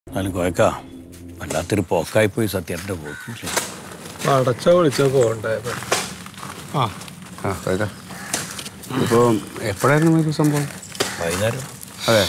എന്നാലും കോയക്ക വല്ലാത്തൊരു പോക്കായിപ്പോയി സത്യേട്ടൻ്റെ പോക്ക് അടച്ച വിളിച്ച പോകണ്ടേ ആ ആ അതാ ഇപ്പോൾ എപ്പോഴായിരുന്നു ഇത് സംഭവം വൈകുന്നേരം അതെ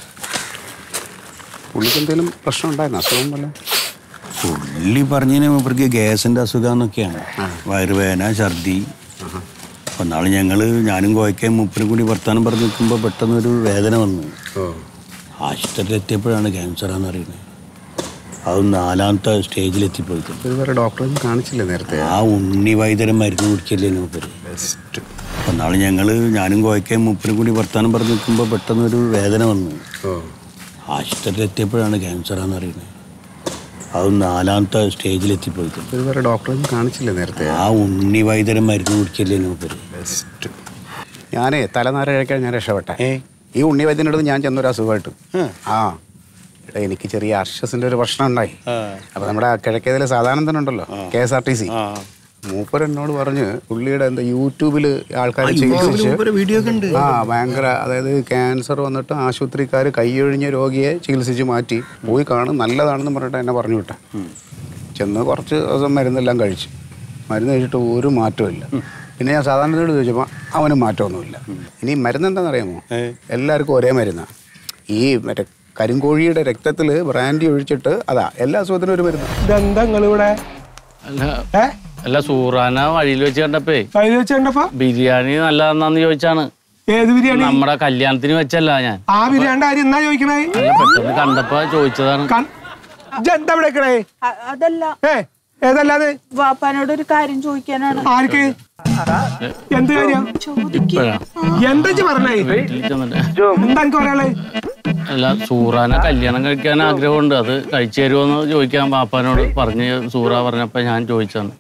പുള്ളിക്ക് എന്തെങ്കിലും പ്രശ്നം ഉണ്ടായിരുന്നു അസുഖം പോലെ പുള്ളി പറഞ്ഞതിന് മൂപ്പർക്ക് ഗ്യാസിൻ്റെ അസുഖമെന്നൊക്കെയാണ് വയറുവേദന ഛർദി അപ്പം നാളെ ഞങ്ങൾ ഞാനും കോയക്കയും മൂപ്പരും കൂടി വർത്താനം പറഞ്ഞ് നിൽക്കുമ്പോൾ പെട്ടെന്നൊരു വേദന വന്നു ഓ ആശുപത്രിയിൽ എത്തിയപ്പോഴാണ് ക്യാൻസറാന്ന് അറിയുന്നത് അത് നാലാമത്തെ സ്റ്റേജിലെത്തിപ്പോയിട്ടുണ്ട് ഇത് വേറെ ഡോക്ടറെ കാണിച്ചില്ലേ നേരത്തെ ആ ഉണ്ണി വൈദ്യരം മരുന്ന് കുടിച്ചില്ലേ മൂപ്പര് ബെസ്റ്റ് അപ്പം നാളെ ഞങ്ങൾ ഞാനും കോയക്കയും മൂപ്പരും കൂടി വർത്താനം പറഞ്ഞ് നിൽക്കുമ്പോൾ പെട്ടെന്നൊരു വേദന വന്നു ഓ ആശുപത്രിയിൽ എത്തിയപ്പോഴാണ് ക്യാൻസറാന്ന് അറിയുന്നത് അത് നാലാമത്തെ സ്റ്റേജിലെത്തിപ്പോയിട്ടുണ്ട് ഇത് വേറെ ഡോക്ടറെ കാണിച്ചില്ലേ നേരത്തെ ആ ഉണ്ണി വൈദ്യരം മരുന്ന് കുടിച്ചില്ലേ മൂപ്പര് ബെസ്റ്റ് ഞാനേ തലനാര കഴിക്കാൻ ഞാൻ രക്ഷപ്പെട്ടെ ഈ ഉണ്ണി വൈദ്യൻ്റെ അടുത്ത് ഞാൻ ചെന്നൊരു അസുഖമായിട്ട് ആ എടാ എനിക്ക് ചെറിയ അർഷസിന്റെ ഒരു പ്രശ്നം ഉണ്ടായി അപ്പൊ നമ്മുടെ കിഴക്കേതിലെ സാധാരണ ഉണ്ടല്ലോ K S R T C മൂപ്പർ എന്നോട് പറഞ്ഞ് പുള്ളിയുടെ എന്താ യൂട്യൂബിൽ ആൾക്കാർ ചികിത്സിച്ച് വീഡിയോ ഒക്കെ ഉണ്ട് ആ ഭയങ്കര അതായത് ക്യാൻസർ വന്നിട്ട് ആശുപത്രിക്കാർ കൈയൊഴിഞ്ഞ രോഗിയെ ചികിത്സിച്ച് മാറ്റി പോയി കാണും നല്ലതാണെന്ന് പറഞ്ഞിട്ട് എന്നെ പറഞ്ഞു വിട്ടെ ചെന്ന് കുറച്ച് ദിവസം മരുന്നെല്ലാം കഴിച്ചു മരുന്ന് കഴിച്ചിട്ട് ഒരു മാറ്റവും പിന്നെ ഞാൻ സാധാരണയോട് ചോദിച്ചപ്പോൾ അവന് മാറ്റമൊന്നുമില്ല ഇനി മരുന്ന് എന്താണെന്നറിയാമോ എല്ലാവർക്കും ഒരേ മരുന്നാണ് ഈ മറ്റേ കരിങ്കോഴിയുടെ രക്തത്തിൽ ബ്രാൻഡി ഒഴിച്ചിട്ട് അതാ എല്ലാ അസുഖത്തിനും ഒരു മരുന്ന് ഇതെന്താ നിങ്ങളിവിടെ അല്ല ഏ അല്ല സൂറാന വഴിയിൽ വെച്ച് കണ്ടപ്പേ കയ്യിൽ വെച്ചേണ്ടപ്പാ ബിരിയാണി നല്ലതാണെന്ന് ചോദിച്ചാണ് ഏത് ബിരിയാണി നമ്മുടെ കല്യാണത്തിന് വെച്ചല്ല ഞാൻ ആ ബിരിയാണിന്റെ കാര്യം എന്നാ ചോദിക്കണേ അല്ല പെട്ടെന്ന് കണ്ടപ്പോ ചോദിച്ചതാണ് കൺ- ഇജ്ജ് എന്താ വിളിക്കണേ അ- അതല്ല ഏ ഏതല്ലാതെ വാപ്പാനോട് ഒരു കാര്യം ചോദിക്കാനാണ് ആർക്ക് എന്ത് കാര്യം ഇപ്പഴാ എന്താ ഇജ്ജ് പറഞ്ഞേ വീട്ടിൽ ചെന്നിട്ട് എന്താ എനിക്ക് പറയാളേ അല്ല സൂറാനെ കല്യാണം കഴിക്കാൻ ആഗ്രഹമുണ്ട് അത് കഴിച്ചു തരുമോന്ന് ചോദിക്കാൻ പാപ്പാനോട് പറഞ്ഞ് സൂറ പറഞ്ഞപ്പോ ഞാൻ ചോദിച്ചാണ്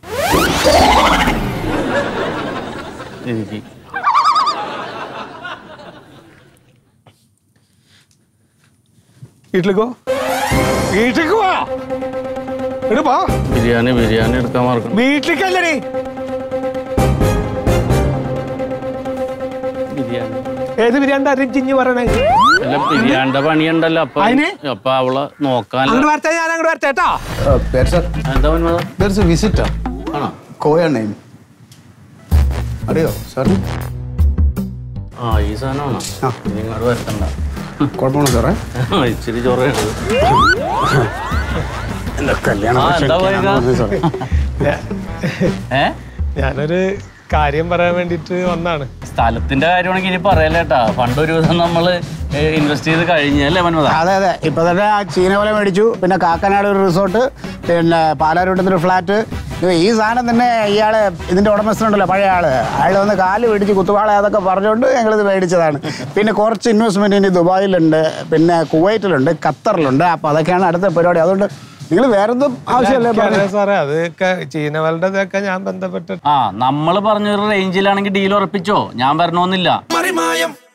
എനിക്ക് വീട്ടിലേക്കോ വീട്ടിലേക്ക് പോ ഇങ്ങട് പോ ബിരിയാണി ബിരിയാണി എടുക്കാൻ മറക്കണം വീട്ടിലേക്കല്ലേ ബിരിയാണി ഏത് ബിരിയാണി അരി ചിഞ്ഞ് പറയണേ അല്ല ബിരിയാണിന്റെ പണിയുണ്ടല്ലോ അപ്പൊ അതിന്? അപ്പൊ അവളെ നോക്കാൻ അങ്ങോട്ട് വരട്ടെ ഞാൻ അങ്ങോട്ട് വരട്ടെ കേട്ടോ എന്താ ഉന്മത? വിസിറ്റാ ആണോ കോയ നെയിം അറിയോ സാർ ആ ഈ സാധനമാണോ ആ. ഇനി ഇങ്ങോട്ട് വരട്ടണ്ട കുഴപ്പമാണോ സാറേ ഇച്ചിരി ചൊറയുണ്ട് എന്താ കല്യാണം ആ, എന്താ ക്ഷണിക്കാനാണെന്ന് പോയേക്കാ? പറഞ്ഞു സാറേ. ഏ ഞാനൊരു കാര്യം പറയാൻ വേണ്ടിട്ട് വന്നാണ് സ്ഥലത്തിന്റെ കാര്യമാണെങ്കിൽ ഇനി പറയല്ലേട്ടാ പണ്ട് ഒരു ദിവസം നമ്മള് ഇൻവെസ്റ്റ് ചെയ്ത് കഴിഞ്ഞല്ലേ മന്മത അതെ അതെ ഇപ്പൊ തന്നെ ആ ചീനവല മേടിച്ചു പിന്നെ കാക്കനാട് ഒരു റിസോർട്ട് പിന്നെ പാലാരൂട്ടത്തിൽ ഒരു ഫ്ലാറ്റ് ഈ സാധനം തന്നെ ഇയാള് ഇതിന്റെ ഉടമസ്ഥനുണ്ടല്ലോ പഴയ ആള് അയാൾ വന്ന് കാല് പിടിച്ച് കുത്തുവാള അതൊക്കെ പറഞ്ഞുകൊണ്ട് ഞങ്ങളിത് മേടിച്ചതാണ് പിന്നെ കുറച്ച് ഇൻവെസ്റ്റ്മെന്റ് ഇനി ദുബായിലുണ്ട് പിന്നെ കുവൈറ്റിലുണ്ട് ഖത്തറിലുണ്ട് അപ്പൊ അതൊക്കെയാണ് അടുത്ത പരിപാടി അതുകൊണ്ട് നിങ്ങൾ വേറെന്തും ആവശ്യമല്ലേ പറഞ്ഞു എനിക്കറിയാം സാറേ അതൊക്കെ ചീനവളുടെ ഇതൊക്കെ ഞാൻ ബന്ധപ്പെട്ട് ആ നമ്മള് പറഞ്ഞൊരു റേഞ്ചിലാണെങ്കിൽ ഡീൽ ഉറപ്പിച്ചോ ഞാൻ വരണമെന്നില്ല മറിമായം